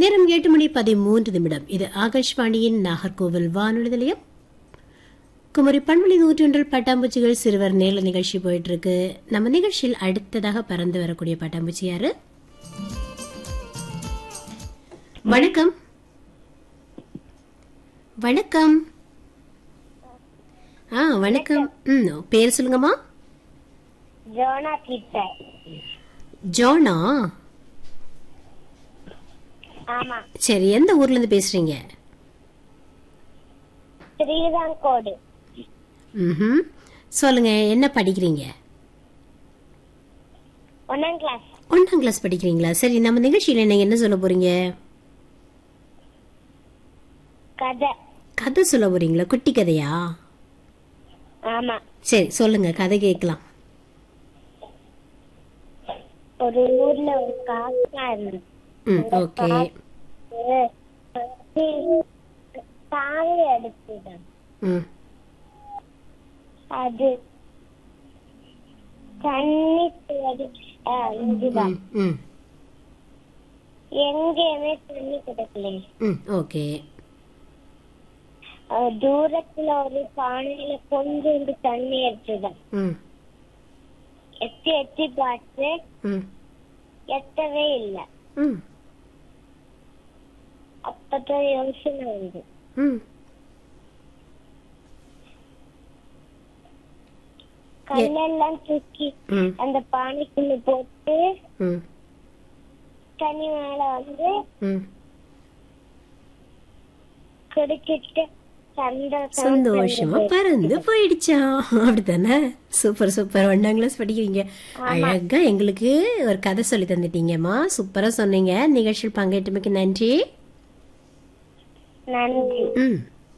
நேரம் எட்டு மணி பதிமூன்று நிமிடம் இது ஆகாஷ்வாணியின் நாகர்கோவில் வானொலி நிலையம் குமரி பண்புலி நூற்றொன்றில் பட்டாம்பூச்சிகள் சிறுவர் நேர நிகழ்ச்சி போயிட்டு இருக்கு நம்ம நிகழ்ச்சியில் அடுத்ததாக பறந்து வரக்கூடிய பட்டாம்பூச்சி யாரு வணக்கம் வணக்கம் ஆ வணக்கம் ம் பேர் சொல்லுங்கம்மா ஜோனா கிட்ட ஜோனா ஆமா சரி எந்த ஊர்ல இருந்து பேசுறீங்க ஸ்ரீராங்கோடு ம் சொல்லுங்க என்ன படிக்கிறீங்க ஒன்னாம் கிளாஸ் ஒன்றாம் கிளாஸ் படிக்கிறீங்களா சரி நம்ம நிகழ்ச்சியில நீங்க என்ன சொல்ல போறீங்க கதை கதை சொல்ல போறீங்களா குட்டி கதையா ஆமா சரி சொல்லுங்க கதை கேட்கலாம் ஒரு ஊர்ல ஒரு காக்கா இருந்தது ம் ஓகே தாங்க எடுத்துதான் ம் அது தண்ணி தேடி ஆ, இதுதான் ம் ம் எங்கேயுமே தண்ணி கிடைக்கல ம் ஓகே அஹ் தூரத்துல ஒரு பானையில கொஞ்சோண்டு தண்ணி எடுத்துதான் ம் எத்தி எத்தி பார்த்து ம் எத்தவே இல்லை ம் அப்பதான் யோசனை வந்து ம் கல்லெல்லாம் தூக்கி ம் அந்த பானைக்குள்ள போட்டு ம் தண்ணி மேல வந்து ம் குடிச்சிட்டு சந்தோஷம் சந்தோஷமா பறந்து போயிடுச்சா அப்படித்தானே சூப்பர் சூப்பர் ஒன்னாம் கிளாஸ் படிக்கிறீங்க அழகா எங்களுக்கு ஒரு கதை சொல்லி தந்துட்டீங்கம்மா சூப்பரா சொன்னீங்க நிகழ்ச்சியில் பங்கேற்றமைக்கு நன்றி நன்றி ம்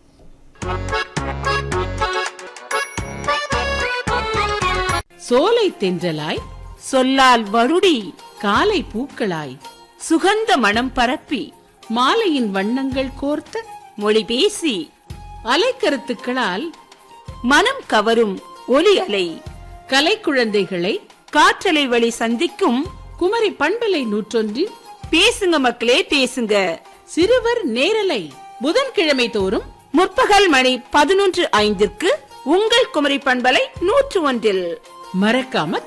சோலை தென்றலாய் சொல்லால் வருடி காலை பூக்களாய் சுகந்த மணம் பரப்பி மாலையின் வண்ணங்கள் கோர்த்த மொழி பேசி அலைக்கருத்துக்களால் மனம் கவரும் ஒலி அலை கலைக்குழந்தைகளை காற்றலை வழி சந்திக்கும் குமரி பண்பலை நூற்றொன்றில் பேசுங்க மக்களே பேசுங்க சிறுவர் நேரலை புதன்கிழமை தோறும் முற்பகல் மணி பதினொன்று ஐந்திற்கு உங்கள் குமரி பண்பலை நூற்று ஒன்றில் மறக்காம